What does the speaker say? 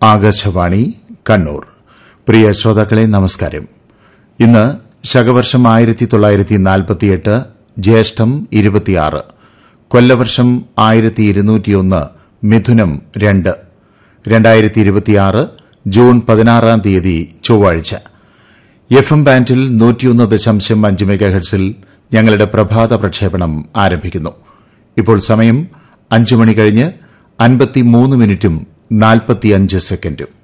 ആകാശവാണി കണ്ണൂർ പ്രിയ ശ്രോതാക്കളെ നമസ്കാരം ഇന്ന് ശകവർഷം ആയിരത്തി തൊള്ളായിരത്തി നാൽപ്പത്തിയെട്ട് ജ്യേഷ്ഠം ഇരുപത്തിയാറ് കൊല്ലവർഷം ആയിരത്തി ഇരുന്നൂറ്റിയൊന്ന് മിഥുനം രണ്ട് രണ്ടായിരത്തി ഇരുപത്തിയാറ് ജൂൺ പതിനാറാം തീയതി ചൊവ്വാഴ്ച എഫ് എം ബാൻഡിൽ നൂറ്റിയൊന്ന് ദശാംശം അഞ്ച് മെഗാഹെഡ്സിൽ ഞങ്ങളുടെ പ്രഭാത പ്രക്ഷേപണം ആരംഭിക്കുന്നു ഇപ്പോൾ സമയം അഞ്ചു മണി കഴിഞ്ഞ് അൻപത്തിമൂന്ന് മിനിറ്റും നാൽപ്പത്തിയഞ്ച് സെക്കൻഡും